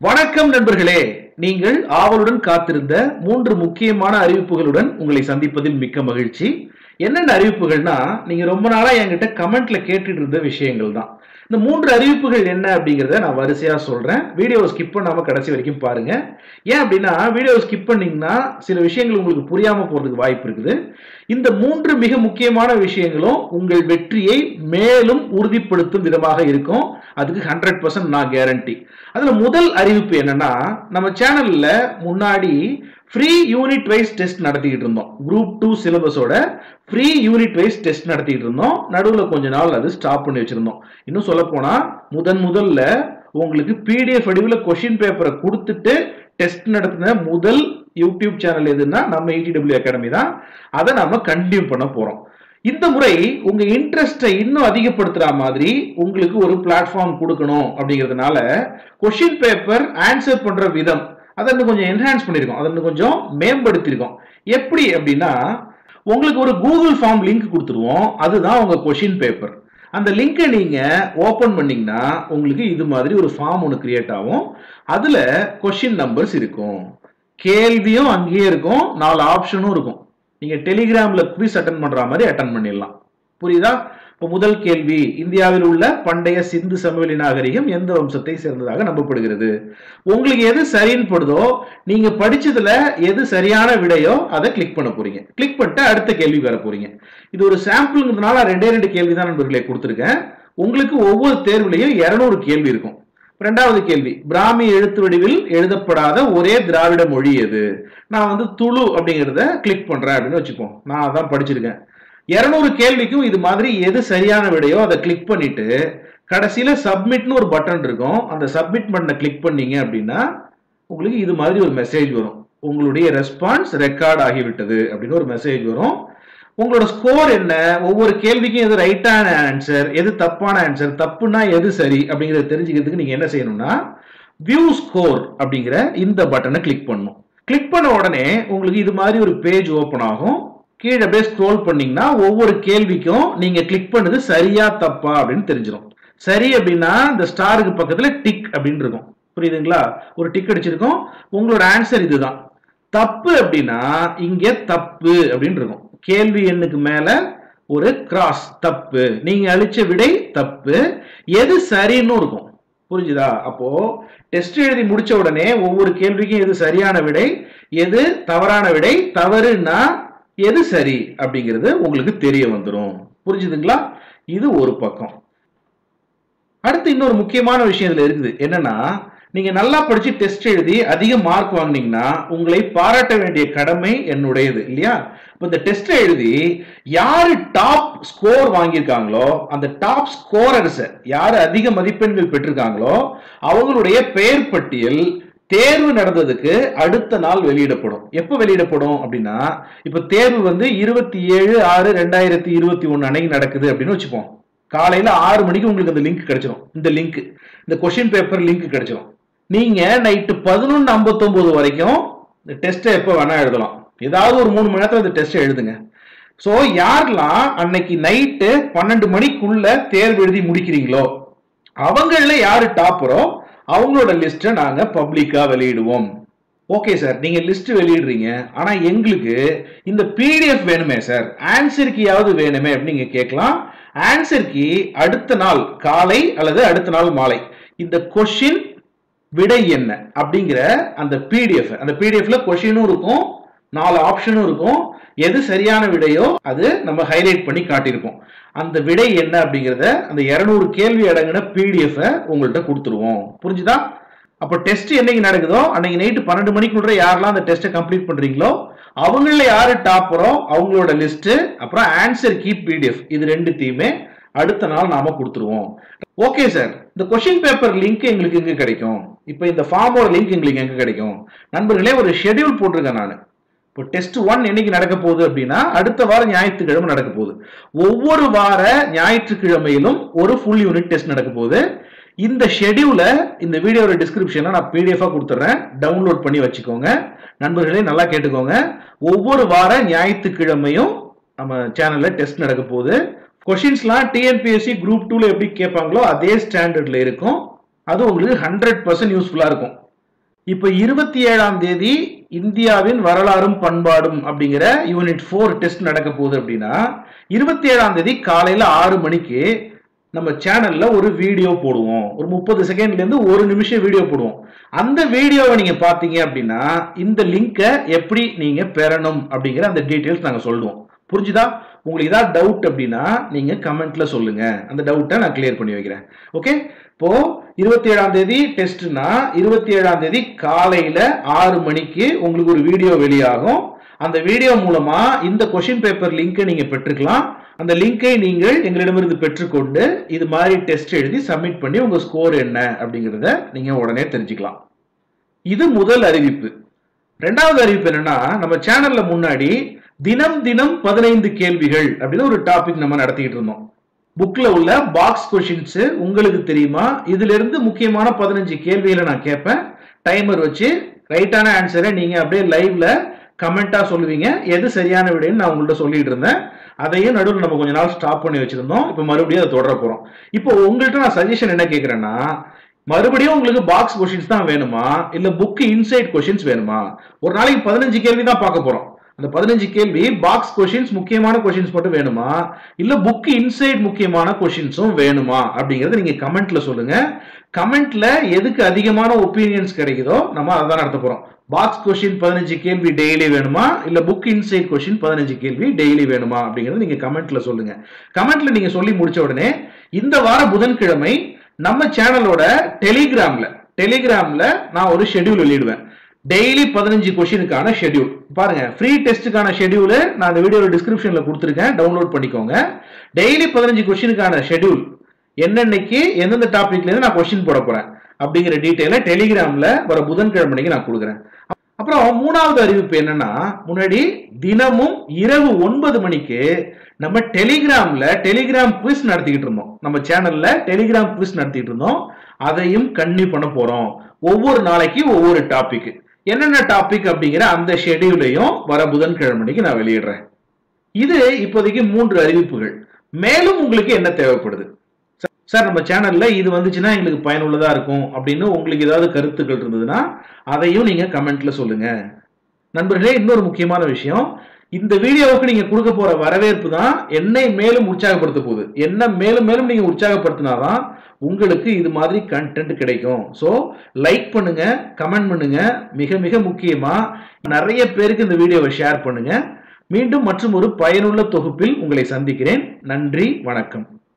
வணக்கம் நண்பர்களே நீங்கள் ஆவலுடன் காத்திருந்த மூன்று முக்கியமான அறிவிப்புகளுடன் உங்களை சந்திப்பதில் மிக்க மகிழ்ச்சி என்னென்ன அறிவிப்புகள்னா நீங்க ரொம்ப நாளா என்கிட்ட கமெண்ட்ல கேட்டுட்டு இருந்த விஷயங்கள் தான் இந்த மூன்று அறிவிப்புகள் என்ன அப்படிங்கறத நான் வரிசையா சொல்றேன் வீடியோவை ஸ்கிப் பண்ணாம கடைசி வரைக்கும் பாருங்க ஏன் அப்படின்னா வீடியோவை ஸ்கிப் பண்ணீங்கன்னா சில விஷயங்கள் உங்களுக்கு புரியாம போறதுக்கு வாய்ப்பு இருக்குது இந்த மூன்று மிக முக்கியமான விஷயங்களும் உங்கள் வெற்றியை மேலும் உறுதிப்படுத்தும் விதமாக இருக்கும் அதுக்கு ஹண்ட்ரட் பர்சன்ட் நான் கேரண்டி அதுல முதல் அறிவிப்பு என்னன்னா நம்ம சேனல்ல முன்னாடி ஃப்ரீ யூனிட் வைஸ் டெஸ்ட் நடத்திக்கிட்டு இருந்தோம் குரூப் டூ சிலபஸோட ஃப்ரீ யூனிட் வைஸ் டெஸ்ட் நடத்திக்கிட்டு இருந்தோம் நடுவில் கொஞ்ச நாள் அது ஸ்டாப் பண்ணி வச்சிருந்தோம் இன்னும் சொல்ல போனா முதன் முதல்ல உங்களுக்கு பிடிஎஃப் வடிவில் கொஷின் பேப்பரை கொடுத்துட்டு டெஸ்ட் நடத்தின முதல் யூடியூப் சேனல் எதுன்னா நம்ம ETW அகாடமி தான் அதை நாம கண்டினியூ பண்ண போறோம் இந்த முறை உங்க இன்ட்ரெஸ்டை இன்னும் அதிகப்படுத்துற மாதிரி உங்களுக்கு ஒரு பிளாட்ஃபார்ம் கொடுக்கணும் அப்படிங்கிறதுனால கொஷின் பேப்பர் ஆன்சர் பண்ற விதம் அதை இன்னும் கொஞ்சம் என்ஹான்ஸ் பண்ணியிருக்கோம் அதை இன்னும் கொஞ்சம் மேம்படுத்தியிருக்கோம் எப்படி அப்படின்னா உங்களுக்கு ஒரு கூகுள் ஃபார்ம் லிங்க் கொடுத்துருவோம் அதுதான் உங்க கொஷின் பேப்பர் அந்த லிங்கை நீங்க ஓபன் பண்ணீங்கன்னா உங்களுக்கு இது மாதிரி ஒரு ஃபார்ம் ஒன்று கிரியேட் ஆகும் அதுல கொஷின் நம்பர்ஸ் இருக்கும் கேள்வியும் அங்கேயே இருக்கும் நாலு ஆப்ஷனும் இருக்கும் நீங்க டெலிகிராம்ல குவிஸ் அட்டன் பண்ற மாதிரி அட்டன் பண்ணிடலாம் புரியுதா இப்போ முதல் கேள்வி இந்தியாவில் உள்ள பண்டைய சிந்து சமவெளி நாகரிகம் எந்த வம்சத்தை சேர்ந்ததாக நம்பப்படுகிறது உங்களுக்கு எது சரின்னு படுதோ நீங்க படிச்சதுல எது சரியான விடையோ அதை கிளிக் பண்ண போறீங்க கிளிக் பண்ணிட்டு அடுத்த கேள்வி வர போறீங்க இது ஒரு சாம்பிள்ங்கிறதுனால ரெண்டே ரெண்டு கேள்வி தான் நண்பர்களே கொடுத்துருக்கேன் உங்களுக்கு ஒவ்வொரு தேர்வுலையும் இருநூறு கேள்வி இருக்கும் ரெண்டாவது கேள்வி பிராமி எழுத்து வடிவில் எழுதப்படாத ஒரே திராவிட மொழி எது நான் வந்து துளு அப்படிங்கிறத கிளிக் பண்றேன் அப்படின்னு வச்சுப்போம் நான் அதான் படிச்சிருக்கேன் இருநூறு கேள்விக்கும் இது மாதிரி எது சரியான விடையோ அதை கிளிக் பண்ணிட்டு கடைசியில சப்மிட்னு ஒரு பட்டன் இருக்கும் அந்த சப்மிட் பட்டனை கிளிக் பண்ணீங்க அப்படின்னா உங்களுக்கு இது மாதிரி ஒரு மெசேஜ் வரும் உங்களுடைய ரெஸ்பான்ஸ் ரெக்கார்ட் ஆகிவிட்டது அப்படின்னு ஒரு மெசேஜ் வரும் உங்களோட ஸ்கோர் என்ன ஒவ்வொரு கேள்விக்கும் எது ரைட்டான ஆன்சர் எது தப்பான ஆன்சர் தப்புனா எது சரி அப்படிங்கறத தெரிஞ்சுக்கிறதுக்கு நீங்க என்ன செய்யணும்னா வியூ ஸ்கோர் அப்படிங்கிற இந்த பட்டனை கிளிக் பண்ணணும் கிளிக் பண்ண உடனே உங்களுக்கு இது மாதிரி ஒரு பேஜ் ஓபன் ஆகும் கீழே அப்படியே ஸ்க்ரோல் பண்ணீங்கன்னா ஒவ்வொரு கேள்விக்கும் நீங்க கிளிக் பண்ணது சரியா தப்பா அப்படின்னு தெரிஞ்சிடும் சரி அப்படின்னா இந்த ஸ்டாருக்கு பக்கத்துல டிக் அப்படின்னு இருக்கும் புரியுதுங்களா ஒரு டிக் அடிச்சிருக்கோம் உங்களோட ஆன்சர் இதுதான் தப்பு அப்படின்னா இங்க தப்பு அப்படின்னு இருக்கும் கேள்வி எண்ணுக்கு மேல ஒரு கிராஸ் தப்பு நீங்க அழிச்ச விடை தப்பு எது சரின்னு இருக்கும் புரிஞ்சுதா அப்போ டெஸ்ட் எழுதி முடிச்ச உடனே ஒவ்வொரு கேள்விக்கும் எது சரியான விடை எது தவறான விடை தவறுன்னா எது சரி அப்படிங்கிறது உங்களுக்கு தெரிய வந்துடும் புரிஞ்சுதுங்களா இது ஒரு பக்கம் அடுத்து இன்னொரு முக்கியமான விஷயம் இதுல இருக்குது என்னன்னா நீங்க நல்லா படிச்சு டெஸ்ட் எழுதி அதிக மார்க் வாங்குனீங்கன்னா உங்களை பாராட்ட வேண்டிய கடமை என்னுடையது இல்லையா இப்போ இந்த டெஸ்ட் எழுதி யாரு டாப் ஸ்கோர் வாங்கியிருக்காங்களோ அந்த டாப் ஸ்கோரர்ஸ் யாரு அதிக மதிப்பெண்கள் பெற்றிருக்காங்களோ அவங்களுடைய பெயர் பட்டியல் தேர்வு நடந்ததுக்கு அடுத்த நாள் வெளியிடப்படும் எப்போ வெளியிடப்படும் அப்படின்னா இப்போ தேர்வு வந்து இருபத்தி ஏழு ஆறு ரெண்டாயிரத்தி இருபத்தி ஒன்று அன்னைக்கு நடக்குது அப்படின்னு வச்சுப்போம் காலையில ஆறு மணிக்கு உங்களுக்கு அந்த லிங்க் கிடைச்சிரும் இந்த லிங்க் இந்த கொஸ்டின் பேப்பர் லிங்க் கிடைச்சிரும் நீங்க நைட்டு பதினொன்று ஐம்பத்தொன்பது வரைக்கும் இந்த டெஸ்ட்டை எப்போ வேணா எழுதலாம் ஏதாவது ஒரு மூணு மணி நேரத்தில் இந்த டெஸ்ட்டை எழுதுங்க ஸோ யாரெல்லாம் அன்னைக்கு நைட்டு பன்னெண்டு மணிக்குள்ள தேர்வு எழுதி முடிக்கிறீங்களோ அவங்கள யாரு டாப்பரோ அவங்களோட லிஸ்ட்டை நாங்கள் பப்ளிக்காக வெளியிடுவோம் ஓகே சார் நீங்க லிஸ்ட் வெளியிடுறீங்க ஆனா எங்களுக்கு இந்த பிடிஎஃப் வேணுமே சார் ஆன்சர் கீயாவது வேணுமே அப்படின்னு நீங்க கேட்கலாம் ஆன்சர் கீ அடுத்த நாள் காலை அல்லது அடுத்த நாள் மாலை இந்த கொஷின் விடை என்ன அப்படிங்கிற அந்த பிடிஎஃப் அந்த பிடிஎஃப்ல கொஷினும் இருக்கும் நாலு ஆப்ஷனும் இருக்கும் எது சரியான விடையோ அது நம்ம ஹைலைட் பண்ணி காட்டியிருப்போம் அந்த விடை என்ன அப்படிங்கிறத அந்த இருநூறு கேள்வி அடங்கின பிடிஎஃப் உங்கள்கிட்ட கொடுத்துருவோம் புரிஞ்சுதா அப்போ டெஸ்ட் என்னைக்கு நடக்குதோ அன்னைக்கு நைட்டு பன்னெண்டு மணிக்குள்ள யாரெல்லாம் அந்த டெஸ்ட்டை கம்ப்ளீட் பண்றீங்களோ அவங்கள யாரு டாப்பரோ அவங்களோட லிஸ்ட் அப்புறம் ஆன்சர் கீ பிடிஎஃப் இது ரெண்டுத்தையுமே அடுத்த நாள் நாம கொடுத்துருவோம் ஓகே சார் இந்த கொஸ்டின் பேப்பர் லிங்க் எங்களுக்கு எங்க கிடைக்கும் இப்போ இந்த ஃபார்மோட லிங்க் எங்களுக்கு எங்க கிடைக்கும் நண்பர்களே ஒரு ஷெட்யூல் போட்டிருக்கேன் நான் இப்போ டெஸ்ட் ஒன் என்னைக்கு நடக்க போகுது அப்படின்னா அடுத்த வாரம் ஞாயிற்றுக்கிழமை நடக்க போகுது ஒவ்வொரு வார ஞாயிற்றுக்கிழமையிலும் ஒரு ஃபுல் யூனிட் டெஸ்ட் நடக்க போகுது இந்த ஷெடியூலை இந்த வீடியோட டிஸ்கிரிப்ஷனில் நான் பிடிஎஃபாக கொடுத்துட்றேன் டவுன்லோட் பண்ணி வச்சுக்கோங்க நண்பர்களே நல்லா கேட்டுக்கோங்க ஒவ்வொரு வார ஞாயிற்றுக்கிழமையும் நம்ம சேனலில் டெஸ்ட் நடக்க போகுது கொஷின்ஸ்லாம் டிஎன்பிஎஸ்சி குரூப் டூவில் எப்படி கேட்பாங்களோ அதே ஸ்டாண்டர்டில் இருக்கும் அது உங்களுக்கு ஹண்ட்ரட் பர்சன்ட் யூஸ்ஃபுல்லாக இருக்கும் இப்ப இருபத்தி ஏழாம் தேதி இந்தியாவின் வரலாறும் பண்பாடும் அப்படிங்கிற யூனிட் ஃபோர் டெஸ்ட் நடக்க போகுது அப்படின்னா இருபத்தி ஏழாம் தேதி காலையில ஆறு மணிக்கு நம்ம சேனல்ல ஒரு வீடியோ போடுவோம் ஒரு முப்பது செகண்ட்ல இருந்து ஒரு நிமிஷம் வீடியோ போடுவோம் அந்த வீடியோவை நீங்க பாத்தீங்க அப்படின்னா இந்த லிங்கை எப்படி நீங்க பெறணும் அப்படிங்கிற அந்த டீட்டெயில்ஸ் நாங்க சொல்லுவோம் புரிஞ்சுதா உங்களுக்கு ஏதாவது டவுட் அப்படின்னா நீங்க கமெண்ட்ல சொல்லுங்க அந்த டவுட்டை நான் கிளியர் பண்ணி வைக்கிறேன் ஓகே இப்போ இருபத்தி ஏழாம் தேதி டெஸ்ட்னா இருபத்தி ஏழாம் தேதி காலையில ஆறு மணிக்கு உங்களுக்கு ஒரு வீடியோ வெளியாகும் அந்த வீடியோ மூலமா இந்த கொஷின் பேப்பர் லிங்கை நீங்க பெற்றுக்கலாம் அந்த லிங்கை நீங்கள் எங்களிடமிருந்து பெற்றுக்கொண்டு இது மாதிரி டெஸ்ட் எழுதி சப்மிட் பண்ணி உங்க ஸ்கோர் என்ன அப்படிங்கிறத நீங்க உடனே தெரிஞ்சுக்கலாம் இது முதல் அறிவிப்பு ரெண்டாவது அறிவிப்பு என்னன்னா நம்ம சேனல்ல முன்னாடி தினம் தினம் பதினைந்து கேள்விகள் அப்படின்னு ஒரு டாபிக் நம்ம நடத்திக்கிட்டு இருந்தோம் புக்ல உள்ள பாக்ஸ் கொஷின்ஸ் உங்களுக்கு தெரியுமா இதுல இருந்து முக்கியமான பதினஞ்சு கேள்விகளை நான் கேட்பேன் டைமர் வச்சு ரைட்டான ஆன்சரை நீங்க அப்படியே லைவ்ல கமெண்டா சொல்லுவீங்க எது சரியான விடைன்னு நான் உங்கள்ட்ட சொல்லிட்டு இருந்தேன் அதையும் நடுவில் நம்ம கொஞ்ச நாள் ஸ்டாப் பண்ணி வச்சிருந்தோம் இப்போ மறுபடியும் அதை தொடர போறோம் இப்போ உங்கள்கிட்ட நான் சஜஷன் என்ன கேட்கிறேன்னா மறுபடியும் உங்களுக்கு பாக்ஸ் கொஷின்ஸ் தான் வேணுமா இல்ல புக் இன்சைட் கொஷின்ஸ் வேணுமா ஒரு நாளைக்கு பதினஞ்சு கேள்வி தான் பார்க்க போறோம் அந்த பதினஞ்சு கேள்வி பாக்ஸ் கொஷின்ஸ் முக்கியமான கொஷின்ஸ் மட்டும் வேணுமா இல்ல புக் இன்சைட் முக்கியமான கொஷின்ஸும் வேணுமா அப்படிங்கறத நீங்க கமெண்ட்ல சொல்லுங்க கமெண்ட்ல எதுக்கு அதிகமான ஒப்பீனியன்ஸ் கிடைக்குதோ நம்ம அதான் நடத்த போறோம் பாக்ஸ் கொஷின் பதினஞ்சு கேள்வி டெய்லி வேணுமா இல்ல புக் இன்சைட் கொஷின் பதினஞ்சு கேள்வி டெய்லி வேணுமா அப்படிங்கறத நீங்க கமெண்ட்ல சொல்லுங்க கமெண்ட்ல நீங்க சொல்லி முடிச்ச உடனே இந்த வார புதன்கிழமை நம்ம சேனலோட டெலிகிராம்ல டெலிகிராம்ல நான் ஒரு ஷெட்யூல் வெளியிடுவேன் டெய்லி பதினஞ்சு கொஷினுக்கான ஷெட்யூல் பாருங்க ஃப்ரீ டெஸ்ட்டுக்கான ஷெட்யூல் நான் இந்த வீடியோ டிஸ்கிரிப்ஷன்ல கொடுத்துருக்கேன் டவுன்லோட் பண்ணிக்கோங்க டெய்லி பதினஞ்சு கொஷினுக்கான ஷெட்யூல் என்னன்னைக்கு எந்தெந்த டாபிக்ல இருந்து நான் கொஸ்டின் போட போறேன் அப்படிங்கிற டீட்டெயில டெலிகிராம்ல வர புதன்கிழமைக்கு நான் கொடுக்குறேன் அப்புறம் மூணாவது அறிவிப்பு என்னன்னா முன்னாடி தினமும் இரவு ஒன்பது மணிக்கு நம்ம டெலிகிராம்ல டெலிகிராம் குவிஸ் நடத்திக்கிட்டு இருந்தோம் நம்ம சேனல்ல டெலிகிராம் குவிஸ் நடத்திட்டு இருந்தோம் அதையும் கன்னியூ பண்ண போறோம் ஒவ்வொரு நாளைக்கு ஒவ்வொரு டாபிக் என்னென்ன டாபிக் அப்படிங்கிற அந்த ஷெடியூலையும் வர புதன்கிழமைக்கு நான் வெளியிடுறேன் இது இப்போதைக்கு மூன்று அறிவிப்புகள் மேலும் உங்களுக்கு என்ன தேவைப்படுது சார் நம்ம சேனல்ல இது வந்துச்சுன்னா எங்களுக்கு பயனுள்ளதா இருக்கும் அப்படின்னு உங்களுக்கு ஏதாவது கருத்துக்கள் இருந்ததுன்னா அதையும் நீங்க கமெண்ட்ல சொல்லுங்க நண்பர்களே இன்னொரு முக்கியமான விஷயம் இந்த வீடியோவுக்கு நீங்க கொடுக்க போற வரவேற்பு தான் என்னை மேலும் உற்சாகப்படுத்த போகுது என்ன மேலும் மேலும் நீங்க உற்சாகப்படுத்தினாதான் உங்களுக்கு இது மாதிரி கண்டென்ட் கிடைக்கும் ஸோ லைக் பண்ணுங்க கமெண்ட் பண்ணுங்க மிக மிக முக்கியமா நிறைய பேருக்கு இந்த வீடியோவை ஷேர் பண்ணுங்க மீண்டும் மற்றும் ஒரு பயனுள்ள தொகுப்பில் உங்களை சந்திக்கிறேன் நன்றி வணக்கம்